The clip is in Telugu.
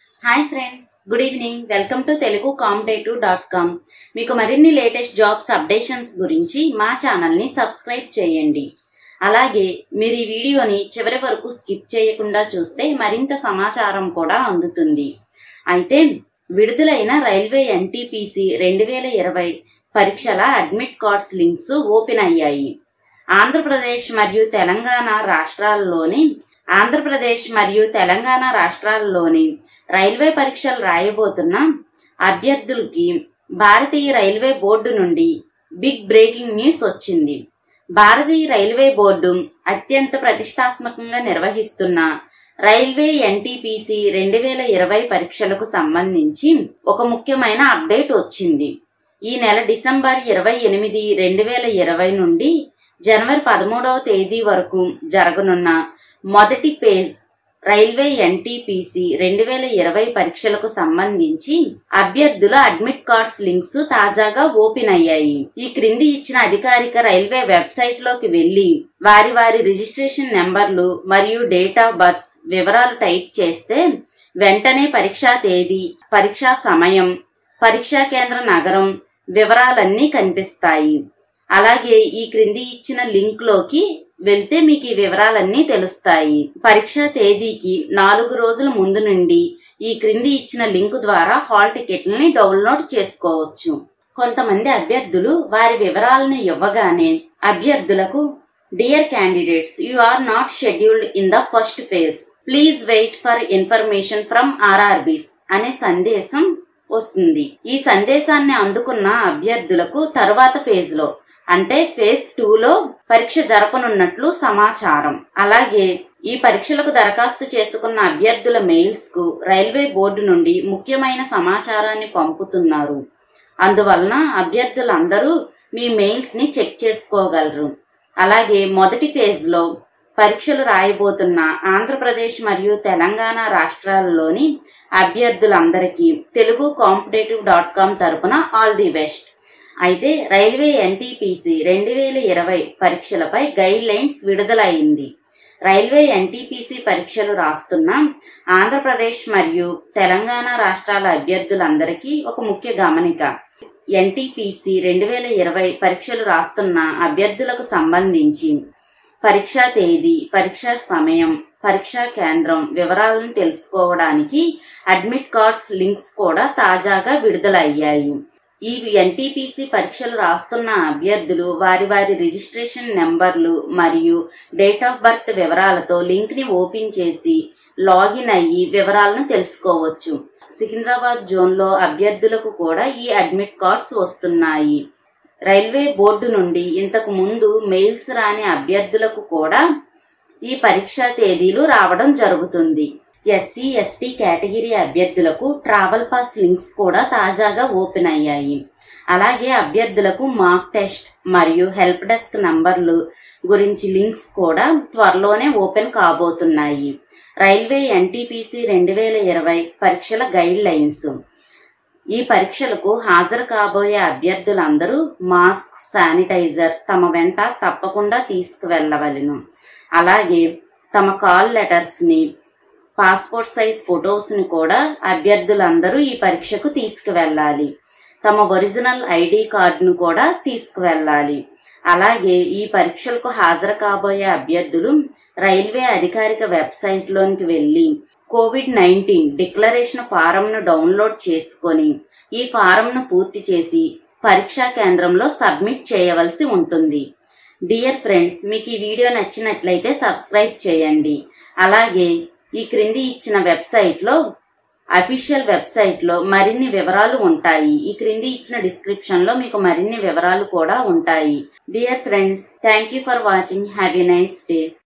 hi friends good evening welcome to Telugu competitive dot com మీకు మరిన్ని లేటెస్ట్ జాబ్స్ అప్డేషన్స్ గురించి మా ఛానల్ని సబ్స్క్రైబ్ చేయండి అలాగే మీరు ఈ వీడియోని చివరి వరకు స్కిప్ చేయకుండా చూస్తే మరింత సమాచారం కూడా అందుతుంది అయితే విడుదలైన రైల్వే ఎన్టీపీసీ రెండు వేల ఇరవై పరీక్షల అడ్మిట్ కార్డ్స్ లింక్స్ ఓపెన్ అయ్యాయి ఆంధ్రప్రదేశ్ మరియు తెలంగాణ రాష్ట్రాల్లోని ఆంధ్రప్రదేశ్ మరియు తెలంగాణ రాష్ట్రాల్లోని రైల్వే పరీక్షలు రాయబోతున్న అభ్యర్థులకి భారతీయ రైల్వే బోర్డు నుండి బిగ్ బ్రేకింగ్ న్యూస్ వచ్చింది భారతీయ రైల్వే బోర్డు అత్యంత ప్రతిష్టాత్మకంగా నిర్వహిస్తున్న రైల్వే ఎన్టీపీసీ రెండు వేల ఇరవై పరీక్షలకు సంబంధించి ఒక ముఖ్యమైన అప్డేట్ వచ్చింది ఈ నెల డిసెంబర్ ఇరవై ఎనిమిది రెండు వేల ఇరవై నుండి జనవరి పదమూడవ తేదీ వరకు జరగనున్న మొదటి పేజ్ రైల్వే ఎన్టీపీసీ రెండు వేల ఇరవై పరీక్షలకు సంబంధించి అభ్యర్థుల అడ్మిట్ కార్డ్స్ లింక్స్ తాజాగా ఓపెన్ అయ్యాయి ఈ క్రింది ఇచ్చిన అధికారిక రైల్వే వెబ్సైట్ లోకి వెళ్లి వారి వారి రిజిస్ట్రేషన్ నెంబర్లు మరియు డేట్ ఆఫ్ బర్త్ వివరాలు టైప్ చేస్తే వెంటనే పరీక్షా తేదీ పరీక్షా సమయం పరీక్షా కేంద్ర నగరం వివరాలన్నీ కనిపిస్తాయి అలాగే ఈ క్రింది ఇచ్చిన లింక్ లోకి వెళ్తే మీకు ఈ వివరాలన్నీ తెలుస్తాయి పరీక్షా తేదీకి నాలుగు రోజుల ముందు నుండి ఈ క్రింది ఇచ్చిన లింక్ ద్వారా హాల్ టికెట్లని డౌన్లోడ్ చేసుకోవచ్చు కొంతమంది అభ్యర్థులు వారి వివరాలను ఇవ్వగానే అభ్యర్థులకు dear candidates you are not scheduled in the first phase please wait for information from RRBs అనే సందేశం వస్తుంది ఈ సందేశాన్ని అందుకున్న అభ్యర్థులకు తరువాత ఫేజ్ లో అంటే ఫేజ్ టూలో పరీక్ష జరపనున్నట్లు సమాచారం అలాగే ఈ పరీక్షలకు దరఖాస్తు చేసుకున్న అభ్యర్థుల మెయిల్స్ కు రైల్వే బోర్డు నుండి ముఖ్యమైన సమాచారాన్ని పంపుతున్నారు అందువలన అభ్యర్థులందరూ మీ మెయిల్స్ ని చెక్ చేసుకోగలరు అలాగే మొదటి ఫేజ్ లో పరీక్షలు రాయబోతున్న ఆంధ్రప్రదేశ్ మరియు తెలంగాణ రాష్ట్రాల్లోని అభ్యర్థులందరికీ తెలుగు కాంపిటేటివ్ డాట్ కామ్ తరపున ఆల్ ది బెస్ట్ అయితే రైల్వే ఎన్టీపీసీ రెండు వేల ఇరవై పరీక్షలపై గైడ్ లైన్స్ విడుదలైంది రైల్వే ఎన్టీపీసీ పరీక్షలు రాస్తున్న ఆంధ్రప్రదేశ్ మరియు తెలంగాణ రాష్ట్రాల అభ్యర్థులందరికీ ఒక ముఖ్య గమనిక ఎన్టీపీసీ రెండు వేల ఇరవై పరీక్షలు రాస్తున్న అభ్యర్థులకు సంబంధించి పరీక్షా తేదీ పరీక్షా సమయం పరీక్షా కేంద్రం వివరాలను తెలుసుకోవడానికి అడ్మిట్ కార్డ్స్ లింక్స్ కూడా తాజాగా విడుదలయ్యాయి ఈ ఎన్టీపీసీ పరీక్షలు రాస్తున్న అభ్యర్థులు వారి వారి రిజిస్ట్రేషన్ నెంబర్లు మరియు డేట్ ఆఫ్ బర్త్ వివరాలతో లింక్ ని ఓపెన్ చేసి లాగిన్ అయ్యి వివరాలను తెలుసుకోవచ్చు సికింద్రాబాద్ జోన్లో అభ్యర్థులకు కూడా ఈ అడ్మిట్ కార్డ్స్ వస్తున్నాయి రైల్వే బోర్డు నుండి ఇంతకు ముందు మెయిల్స్ రాని అభ్యర్థులకు కూడా ఈ పరీక్షా తేదీలు రావడం జరుగుతుంది ఎస్సీ ఎస్టీ కేటగిరీ అభ్యర్థులకు ట్రావెల్ పాస్ లింక్స్ కూడా తాజాగా ఓపెన్ అయ్యాయి అలాగే అభ్యర్థులకు మార్క్ టెస్ట్ మరియు హెల్ప్ డెస్క్ నంబర్లు గురించి లింక్స్ కూడా త్వరలోనే ఓపెన్ కాబోతున్నాయి రైల్వే ఎన్టీపీసీ రెండు వేల ఇరవై పరీక్షల గైడ్ లైన్స్ ఈ పరీక్షలకు హాజరు కాబోయే అభ్యర్థులందరూ మాస్క్ శానిటైజర్ తమ వెంట తప్పకుండా తీసుకువెళ్ళవలను అలాగే తమ కాల్ లెటర్స్ని పాస్పోర్ట్ సైజ్ ఫొటోస్ని కూడా అభ్యర్థులందరూ ఈ పరీక్షకు తీసుకువెళ్ళాలి తమ ఒరిజినల్ ఐడి కార్డును కూడా తీసుకువెళ్ళాలి అలాగే ఈ పరీక్షలకు హాజరు కాబోయే అభ్యర్థులు రైల్వే అధికారిక వెబ్సైట్లోనికి వెళ్ళి కోవిడ్ నైన్టీన్ డిక్లరేషన్ ఫారంను డౌన్లోడ్ చేసుకొని ఈ ఫారంను పూర్తి చేసి పరీక్షా కేంద్రంలో సబ్మిట్ చేయవలసి ఉంటుంది డియర్ ఫ్రెండ్స్ మీకు ఈ వీడియో నచ్చినట్లయితే సబ్స్క్రైబ్ చేయండి అలాగే ఈ క్రింది ఇచ్చిన వెబ్సైట్లో అఫీషియల్ వెబ్సైట్లో మరిన్ని వివరాలు ఉంటాయి ఈ క్రింది ఇచ్చిన డిస్క్రిప్షన్లో మీకు మరిన్ని వివరాలు కూడా ఉంటాయి dear friends thank you for watching have a nice day